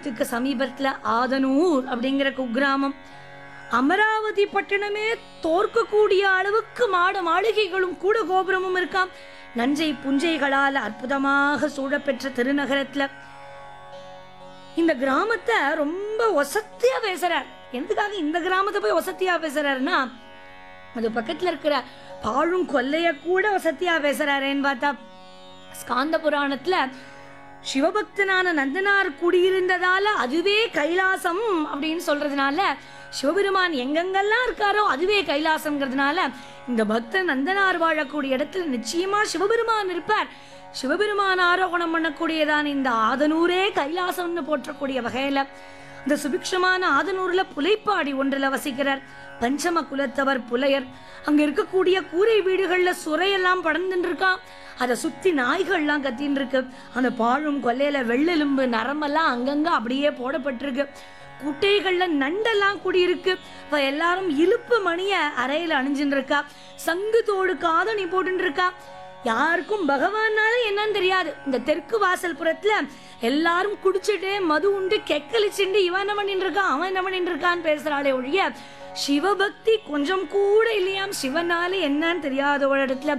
ஆலயத்துக்கு சமீபத்துல ஆதனூர் அப்படிங்கிற குக்கிராமம் அமராவதி பட்டணமே தோற்கக்கூடிய அளவுக்கு மாட மாளிகைகளும் கூட கோபுரமும் இருக்காம் நஞ்சை புஞ்சைகளால் அற்புதமாக சூழப்பெற்ற திருநகரத்துல இந்த கிராமத்தை ரொம்ப ஒசத்தியா பேசுறார் எதுக்காக இந்த கிராமத்தை போய் ஒசத்தியா பேசுறாருன்னா அது பக்கத்துல இருக்கிற பாழும் கொல்லைய கூட வசதியா பேசுறாரேன்னு பார்த்தா ஸ்காந்த புராணத்துல சிவபக்தனான நந்தனார் குடியிருந்ததால அதுவே கைலாசம் அப்படின்னு சொல்றதுனால சிவபெருமான் எங்கெங்கெல்லாம் இருக்காரோ அதுவே கைலாசம்ங்கிறதுனால இந்த பக்தன் நந்தனார் வாழக்கூடிய இடத்துல நிச்சயமா சிவபெருமான் இருப்பார் சிவபெருமான் ஆரோகணம் பண்ணக்கூடியதான இந்த ஆதனூரே கைலாசம்னு போற்றக்கூடிய வகையில இந்த சுபிக்ஷமான ஆதனூர்ல புலைப்பாடி ஒன்றுல வசிக்கிறார் பஞ்சம குலத்தவர் புலையர் அங்க இருக்கக்கூடிய கூரை வீடுகள்ல சுரையெல்லாம் படர்ந்துட்டு இருக்கான் அதை சுத்தி நாய்கள்லாம் கத்தின்னு இருக்கு அந்த பாழும் கொல்லையில வெள்ளெலும்பு நரம்பெல்லாம் அங்கங்க அப்படியே போடப்பட்டிருக்கு குட்டைகள்ல நண்டெல்லாம் குடியிருக்கு இப்ப எல்லாரும் இலுப்பு மணிய அறையில அணிஞ்சுட்டு இருக்கா சங்கு தோடு காதணி போட்டுட்டு இருக்கா யாருக்கும் பகவானால என்னன்னு தெரியாது இந்த தெற்கு வாசல் புறத்துல எல்லாரும் குடிச்சிட்டு மது உண்டு கெக்கலிச்சுண்டு இவன் என்ன பண்ணிட்டு இருக்கான் அவன் என்ன பண்ணிட்டு இருக்கான்னு பேசுறாளே ஒழிய சிவபக்தி கொஞ்சம் கூட இல்லையாம் சிவனால என்னன்னு தெரியாத ஒரு இடத்துல